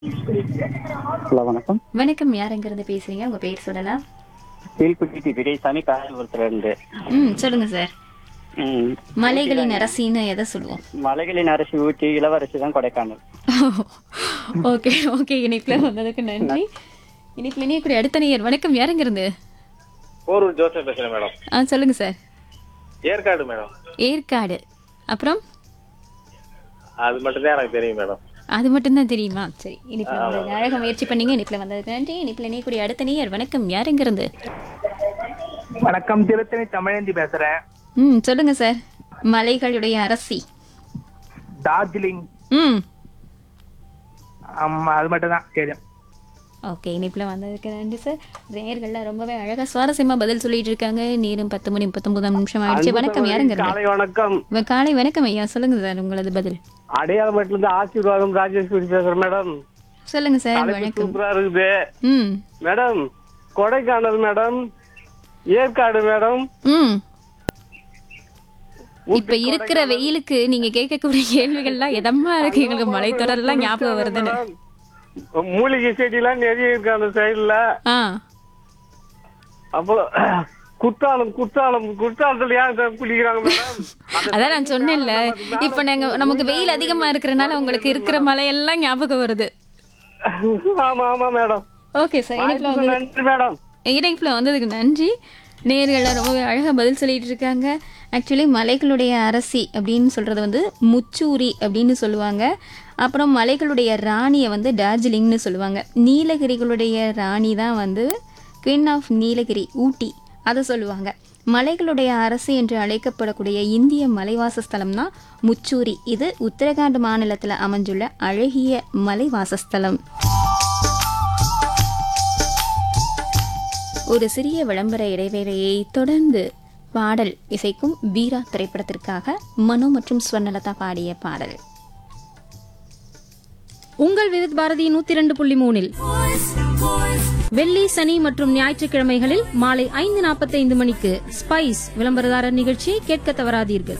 Hello வணக்கம் வணக்கம் யார் எங்கிருந்து பேசுறீங்க உங்க பேர் சொல்லலாம் கீழ்குட்டி டி பெரியசாமி காஞ்சிபுரத்துல இருந்து ம் சொல்லுங்க சார் ம். மலைகளின் அரசின்னு எதை சொல்லுவோம் மலைகளின் அரசி ஊட்டி இளவரசி தான் கொடைக்கானல் ஓகே ஓகே இணைப்புல வந்ததுக்கு நன்றி இணைப்புல இணையக்கூடிய அடுத்த நேயர் வணக்கம் யார் எங்கிருந்து போரூர் ஜோசப் பேசுறேன் மேடம் ஆ சொல்லுங்க சார் ஏற்காடு மேடம் ஏற்காடு அப்புறம் அது மட்டும் தான் எனக்கு தெரியும் மேடம் அது மட்டும்தான் தெரியுமா சரி இனிப்புல வந்தது அழகா முயற்சி பண்ணீங்க இனிப்புல வந்ததுக்கு நன்றி இனிப்புல இணையக்கூடிய அடுத்த நேயர் வணக்கம் யார் எங்கிருந்து வணக்கம் திருத்தணி தமிழந்தி பேசுறேன் ம் சொல்லுங்க சார் மலைகளுடைய அரசி டார்ஜிலிங் ம் ஆமா அது மட்டும் தான் தெரியும் ஓகே இனிப்பில் வந்ததுக்கு நன்றி சார் நேயர்கள்லாம் ரொம்பவே அழகா சுவாரஸ்யமா பதில் சொல்லிட்டு இருக்காங்க நேரம் பத்து மணி பத்தொன்பதாம் நிமிஷம் ஆயிடுச்சு வணக்கம் யாருங்க காலை வணக்கம் வ- காலை வணக்கம் ஐயா சொல்லுங்க சார் உங்களது பதில் அடையாளமேட்டுல இருந்து ஆசீர்வாதம் ராஜேஸ்வரி பேசுறேன் மேடம் சொல்லுங்க சார் தலைப்பு வணக்கம் சூப்பரா இருக்குது ம் madam Kodaikanal madam Yercaud madam ம் இப்ப இருக்கிற வெயிலுக்கு நீங்க கேட்கக்கூடிய கேள்விகள்லாம் எதமா இருக்கு எங்களுக்கு மலைத்தொடர்லாம் ஞாபகம் வருதுன்னு மூலிகை செடிலாம் நிறைய இருக்கு அந்த சைடுல ஆ அப்புறம் குற்றாலம் குற்றாலம் குற்றாலத்துல ஏன் இதை குளிக்கிறாங்க மேடம் அதான் நான் சொன்னேன்ல இப்ப நாங்க நமக்கு வெயில் அதிகமா இருக்கிறனால உங்களுக்கு இருக்கிற மலையெல்லாம் ஞாபகம் வருது ஆமா ஆமா மேடம் ஓகே சார் இனிப்புல வந்து நன்றி மேடம் இணைப்பில் வந்ததுக்கு நன்றி நேர்கள்லாம் ரொம்பவே அழகாக பதில் சொல்லிட்டு இருக்காங்க ஆக்சுவலி மலைகளுடைய அரசி அப்படின்னு சொல்கிறது வந்து முச்சூரி அப்படின்னு சொல்லுவாங்க அப்புறம் மலைகளுடைய ராணியை வந்து டார்ஜிலிங்னு சொல்லுவாங்க நீலகிரிகளுடைய ராணி தான் வந்து குயின் ஆஃப் நீலகிரி ஊட்டி அதை சொல்லுவாங்க மலைகளுடைய அரசு என்று அழைக்கப்படக்கூடிய இந்திய மலைவாசஸ்தலம் தான் முச்சூரி இது உத்தரகாண்ட் மாநிலத்தில் அமைஞ்சுள்ள அழகிய மலைவாசஸ்தலம் ஒரு சிறிய விளம்பர இடைவேளையை தொடர்ந்து பாடல் இசைக்கும் வீரா திரைப்படத்திற்காக மனோ மற்றும் ஸ்வர்ணலதா பாடிய பாடல் உங்கள் விவித் பாரதி நூத்தி ரெண்டு புள்ளி மூணில் வெள்ளி சனி மற்றும் ஞாயிற்றுக்கிழமைகளில் மாலை ஐந்து நாற்பத்தைந்து மணிக்கு ஸ்பைஸ் விளம்பரதாரர் நிகழ்ச்சியை கேட்க தவறாதீர்கள்